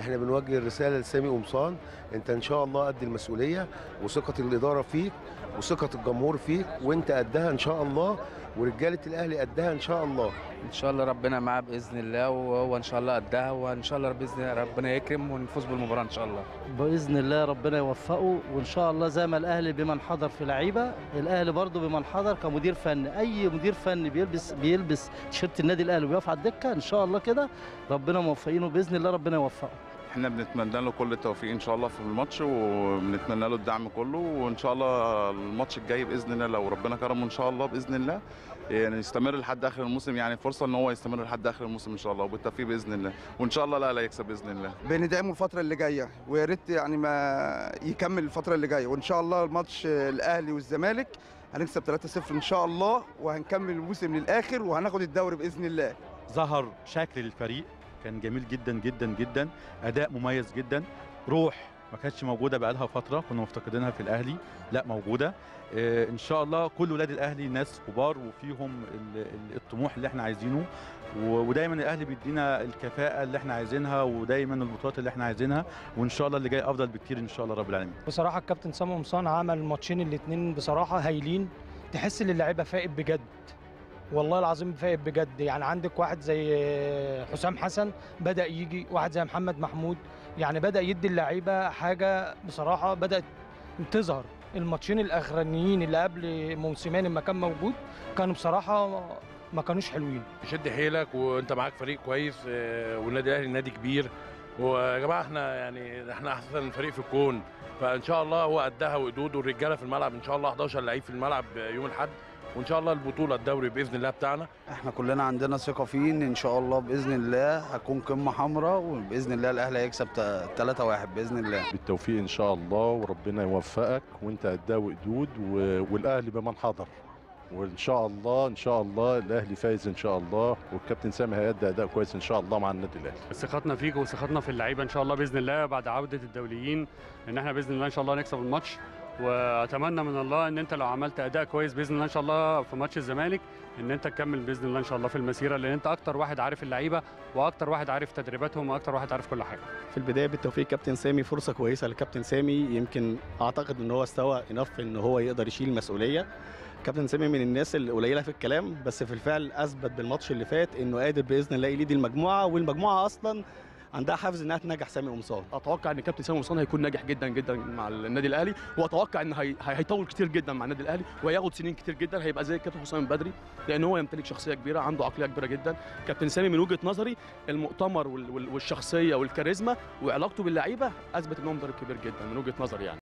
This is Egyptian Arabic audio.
احنا بنوجه الرساله لسامي قمصان انت ان شاء الله قد المسؤوليه وثقه الاداره فيك وثقه الجمهور فيك وانت قدها ان شاء الله ورجاله الاهلي قدها ان شاء الله ان شاء الله ربنا معاه باذن الله وهو ان شاء الله قدها وان شاء الله باذن الله ربنا يكرم ونفوز بالمباراه ان شاء الله باذن الله ربنا يوفقه وان شاء الله زي ما الاهلي بمن حضر في لعيبه الاهلي برضه بمن حضر كمدير فني اي مدير فني بيلبس بيلبس تيشيرت النادي الاهلي ويقف على الدكه ان شاء الله كده ربنا موفقينه باذن الله ربنا يوفقه احنا بنتمنى له كل التوفيق ان شاء الله في الماتش وبنتمنى له الدعم كله وان شاء الله الماتش الجاي باذن الله لو ربنا كرمه ان شاء الله باذن الله يعني يستمر لحد اخر الموسم يعني فرصه ان هو يستمر لحد اخر الموسم ان شاء الله وبالتوفيق باذن الله وان شاء الله لا لا يكسب باذن الله بندعمه الفترة اللي جاية ويا ريت يعني ما يكمل الفترة اللي جاية وإن شاء الله الماتش الأهلي والزمالك هنكسب 3-0 إن شاء الله وهنكمل الموسم للآخر وهناخد الدوري بإذن الله ظهر شكل للفريق كان جميل جدا جدا جدا اداء مميز جدا روح ما كانتش موجوده بقالها فتره كنا مفتقدينها في الاهلي لا موجوده آه، ان شاء الله كل ولاد الاهلي ناس كبار وفيهم ال- ال- الطموح اللي احنا عايزينه و- ودايما الاهلي بيدينا الكفاءه اللي احنا عايزينها ودايما البطولات اللي احنا عايزينها وان شاء الله اللي جاي افضل بكتير ان شاء الله رب العالمين بصراحه الكابتن سامي قمصان عمل الماتشين الاثنين بصراحه هايلين تحس ان اللعيبه فائق بجد والله العظيم فائق بجد يعني عندك واحد زي حسام حسن بدا يجي واحد زي محمد محمود يعني بدا يدي اللعيبه حاجه بصراحه بدات تظهر الماتشين الاخرانيين اللي قبل موسيماني لما كان موجود كانوا بصراحه ما كانوش حلوين شد حيلك وانت معاك فريق كويس آه، والنادي الاهلي نادي كبير ويا جماعه احنا يعني احنا احسن فريق في الكون فان شاء الله هو قدها وقدود والرجاله في الملعب ان شاء الله 11 لعيب في الملعب يوم الاحد وان شاء الله البطوله الدوري باذن الله بتاعنا احنا كلنا عندنا ثقة فيه ان ان شاء الله باذن الله هتكون قمة حمراء وباذن الله الاهلي هيكسب 3 1 باذن الله بالتوفيق ان شاء الله وربنا يوفقك وانت قدها وقدود و- والاهلي بمن حضر وان شاء الله ان شاء الله الاهلي فايز ان شاء الله والكابتن سامي هيأدي اداء كويس ان شاء الله مع النادي الاهلي ثقتنا فيك وثقتنا في اللعيبه ان شاء الله باذن الله بعد عوده الدوليين ان احنا باذن الله ان شاء الله نكسب الماتش واتمنى من الله ان انت لو عملت اداء كويس باذن الله ان شاء الله في ماتش الزمالك ان انت تكمل باذن الله ان شاء الله في المسيره لان انت اكتر واحد عارف اللعيبه واكتر واحد عارف تدريباتهم واكتر واحد عارف كل حاجه في البدايه بالتوفيق كابتن سامي فرصه كويسه لكابتن سامي يمكن اعتقد ان هو استوى انف ان هو يقدر يشيل المسؤوليه كابتن سامي من الناس القليله في الكلام بس في الفعل اثبت بالماتش اللي فات انه قادر باذن الله يليد المجموعه والمجموعه اصلا عندها حافز انها تنجح سامي قمصان اتوقع ان كابتن سامي قمصان هيكون ناجح جدا جدا مع النادي الاهلي واتوقع ان هي... هي- هيطول كتير جدا مع النادي الاهلي وهياخد سنين كتير جدا هيبقى زي كابتن حسام البدري لان هو يمتلك شخصيه كبيره عنده عقليه كبيره جدا كابتن سامي من وجهه نظري المؤتمر وال... وال... والشخصيه والكاريزما وعلاقته باللعيبه اثبت ان هو مدرب كبير جدا من وجهه نظري يعني